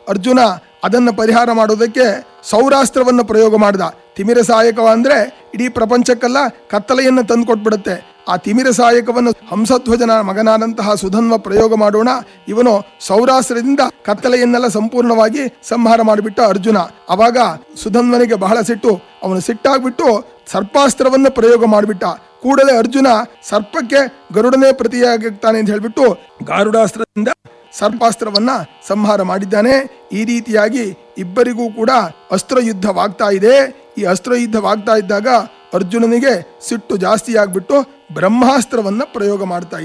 ಅರ್ಜುನ ಅದನ್ನು ಪರಿಹಾರ ಮಾಡೋದಕ್ಕೆ ಸೌರಾಸ್ತ್ರವನ್ನು ಪ್ರಯೋಗ ಮಾಡಿದ ತಿಮಿರ ಸಹಾಯಕ ಅಂದ್ರೆ ಇಡೀ ಪ್ರಪಂಚಕ್ಕೆಲ್ಲ ಕತ್ತಲೆಯನ್ನು ತಂದುಕೊಟ್ಬಿಡುತ್ತೆ ಆ ತಿಮಿರ ಸಹಾಯಕವನ್ನು ಹಂಸಧ್ವಜನ ಮಗನಾದಂತಹ ಸುಧನ್ವ ಪ್ರಯೋಗ ಮಾಡೋಣ ಇವನು ಸೌರಾಸ್ತ್ರದಿಂದ ಕತ್ತಲೆಯನ್ನೆಲ್ಲ ಸಂಪೂರ್ಣವಾಗಿ ಸಂಹಾರ ಮಾಡಿಬಿಟ್ಟ ಅರ್ಜುನ ಅವಾಗ ಸುಧನ್ವನಿಗೆ ಬಹಳ ಸಿಟ್ಟು ಅವನು ಸಿಟ್ಟಾಗ್ಬಿಟ್ಟು ಸರ್ಪಾಸ್ತ್ರವನ್ನು ಪ್ರಯೋಗ ಮಾಡಿಬಿಟ್ಟ ಕೂಡಲೇ ಅರ್ಜುನ ಸರ್ಪಕ್ಕೆ ಗರುಡನೇ ಪ್ರತಿಯಾಗಿರ್ತಾನೆ ಅಂತ ಹೇಳ್ಬಿಟ್ಟು ಗಾರುಡಾಸ್ತ್ರದಿಂದ ಸರ್ಪಾಸ್ತ್ರವನ್ನ ಸಂಹಾರ ಮಾಡಿದ್ದಾನೆ ಈ ರೀತಿಯಾಗಿ ಇಬ್ಬರಿಗೂ ಕೂಡ ಅಸ್ತ್ರಯುದ್ಧವಾಗ್ತಾ ಇದೆ ಈ ಅಸ್ತ್ರಯುದ್ಧವಾಗ್ತಾ ಇದ್ದಾಗ ಅರ್ಜುನನಿಗೆ ಸಿಟ್ಟು ಜಾಸ್ತಿ ಆಗ್ಬಿಟ್ಟು ಬ್ರಹ್ಮಾಸ್ತ್ರವನ್ನ ಪ್ರಯೋಗ ಮಾಡ್ತಾ ಇದ್ದ